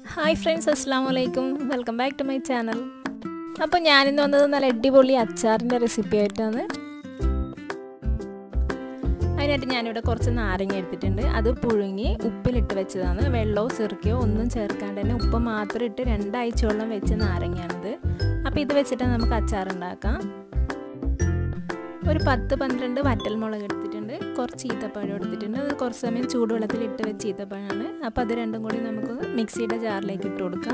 hi friends അസ്സാം വലൈക്കും welcome back to my channel അപ്പോൾ ഞാനിന്ന് വന്നത് നല്ല അടിപൊളി അച്ചാറിൻ്റെ റെസിപ്പി ആയിട്ടാണ് അതിനായിട്ട് ഞാനിവിടെ കുറച്ച് നാരങ്ങ എടുത്തിട്ടുണ്ട് അത് പുഴുങ്ങി ഉപ്പിലിട്ട് വെച്ചതാണ് വെള്ളമോ ചെറുക്കയോ ഒന്നും ചേർക്കാണ്ട് തന്നെ ഉപ്പ് മാത്രം ഇട്ട് രണ്ടാഴ്ചയോളം വെച്ച നാരങ്ങയാണിത് അപ്പോൾ ഇത് വെച്ചിട്ട് നമുക്ക് അച്ചാർ ഉണ്ടാക്കാം ഒരു പത്ത് പന്ത്രണ്ട് വറ്റൽമുളക് എടുത്തിട്ടുണ്ട് കുറച്ച് ഈത്തപ്പഴം എടുത്തിട്ടുണ്ട് അത് കുറച്ച് സമയം ചൂടുവെള്ളത്തിൽ ഇട്ട് വെച്ച് ഈത്തപ്പഴമാണ് അപ്പോൾ അത് രണ്ടും കൂടി നമുക്ക് മിക്സിയുടെ ജാറിലേക്ക് ഇട്ട് കൊടുക്കാം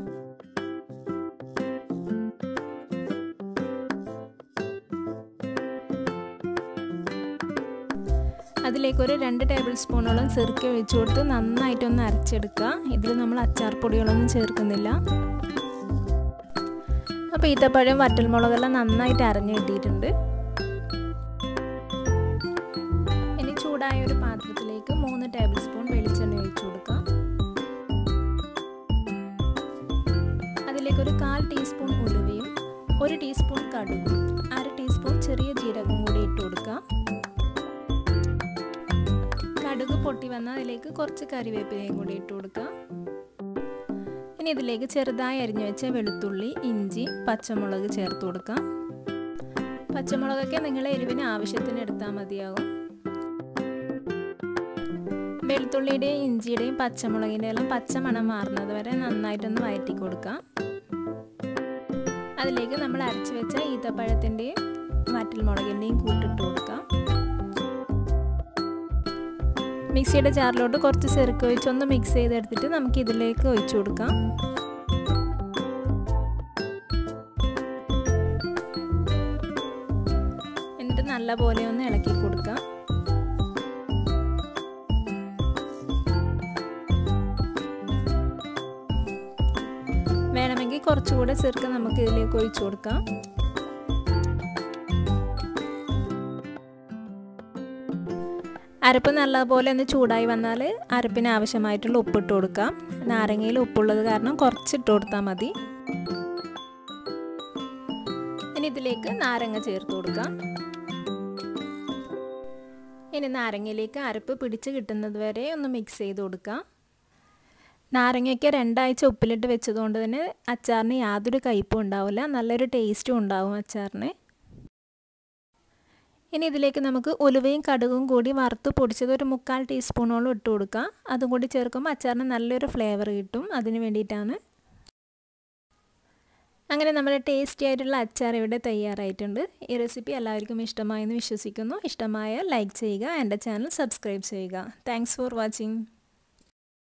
അതിലേക്ക് ഒരു രണ്ട് ടേബിൾ സ്പൂണോളം ചെറുക്ക ഒഴിച്ചു കൊടുത്ത് നന്നായിട്ടൊന്ന് അരച്ചെടുക്കുക ഇതിൽ നമ്മൾ അച്ചാർ പൊടികളൊന്നും ചേർക്കുന്നില്ല അപ്പോൾ ഈത്തപ്പഴം വറ്റൽമുളകെല്ലാം നന്നായിട്ട് അരഞ്ഞു കിട്ടിയിട്ടുണ്ട് ഇനി ചൂടായ ഒരു പാത്രത്തിലേക്ക് മൂന്ന് ടേബിൾ സ്പൂൺ വെളിച്ചെണ്ണ ഒഴിച്ചു കൊടുക്കാം അതിലേക്ക് ഒരു കാൽ ടീസ്പൂൺ ഉലുവയും ഒരു ടീസ്പൂൺ കടുകും അര ടീസ്പൂൺ ചെറിയ ജീരകവും കൂടി ഇട്ട് കൊടുക്കാം കടുക് പൊട്ടി വന്നാൽ അതിലേക്ക് കുറച്ച് കറിവേപ്പിലയും കൂടി ഇട്ട് കൊടുക്കാം ഇനി ഇതിലേക്ക് ചെറുതായി അരിഞ്ഞു വെച്ച വെളുത്തുള്ളി ഇഞ്ചി പച്ചമുളക് ചേർത്ത് കൊടുക്കാം പച്ചമുളകൊക്കെ നിങ്ങളെ എരിവിന് ആവശ്യത്തിന് എടുത്താൽ മതിയാകും വെളുത്തുള്ളിയുടെയും ഇഞ്ചിയുടെയും പച്ചമുളകിൻ്റെ എല്ലാം പച്ചമണം മാറുന്നത് വരെ നന്നായിട്ടൊന്ന് വഴറ്റി കൊടുക്കാം അതിലേക്ക് നമ്മൾ അരച്ച് വെച്ച ഈത്തപ്പഴത്തിൻ്റെയും വറ്റൽമുളകിൻ്റെയും കൂട്ടിട്ട് കൊടുക്കാം മിക്സിയുടെ ജാറിലോട്ട് കുറച്ച് ചെറുക്ക് ഒഴിച്ച് ഒന്ന് മിക്സ് ചെയ്തെടുത്തിട്ട് നമുക്ക് ഇതിലേക്ക് ഒഴിച്ചു കൊടുക്കാം എന്നിട്ട് നല്ല പോലെ ഒന്ന് ഇളക്കി കൊടുക്കാം വേണമെങ്കിൽ കുറച്ചുകൂടെ ചെറുക്ക് നമുക്ക് ഇതിലേക്ക് ഒഴിച്ചു കൊടുക്കാം അരപ്പ് നല്ലപോലെ ഒന്ന് ചൂടായി വന്നാൽ അരപ്പിന് ആവശ്യമായിട്ടുള്ള ഉപ്പിട്ട് കൊടുക്കാം നാരങ്ങയിൽ ഉപ്പുള്ളത് കാരണം കുറച്ചിട്ട് കൊടുത്താൽ മതി ഇനി ഇതിലേക്ക് നാരങ്ങ ചേർത്ത് കൊടുക്കാം ഇനി നാരങ്ങയിലേക്ക് അരപ്പ് പിടിച്ച് കിട്ടുന്നത് വരെ ഒന്ന് മിക്സ് ചെയ്ത് കൊടുക്കാം നാരങ്ങയ്ക്ക് രണ്ടാഴ്ച ഉപ്പിലിട്ട് വെച്ചതുകൊണ്ട് തന്നെ അച്ചാറിന് യാതൊരു കയ്പും ഉണ്ടാവില്ല നല്ലൊരു ടേസ്റ്റും ഉണ്ടാവും അച്ചാറിന് ഇനി ഇതിലേക്ക് നമുക്ക് ഉലുവയും കടുകും കൂടി വറുത്ത് പൊടിച്ചത് ഒരു മുക്കാൽ ടീസ്പൂണോളം ഇട്ട് കൊടുക്കാം അതും കൂടി ചേർക്കുമ്പോൾ അച്ചാറിന് നല്ലൊരു ഫ്ലേവർ കിട്ടും അതിന് വേണ്ടിയിട്ടാണ് അങ്ങനെ നമ്മുടെ ടേസ്റ്റി ആയിട്ടുള്ള അച്ചാർ ഇവിടെ തയ്യാറായിട്ടുണ്ട് ഈ റെസിപ്പി എല്ലാവർക്കും ഇഷ്ടമായെന്ന് വിശ്വസിക്കുന്നു ഇഷ്ടമായ ലൈക്ക് ചെയ്യുക എൻ്റെ ചാനൽ സബ്സ്ക്രൈബ് ചെയ്യുക താങ്ക്സ് ഫോർ വാച്ചിങ്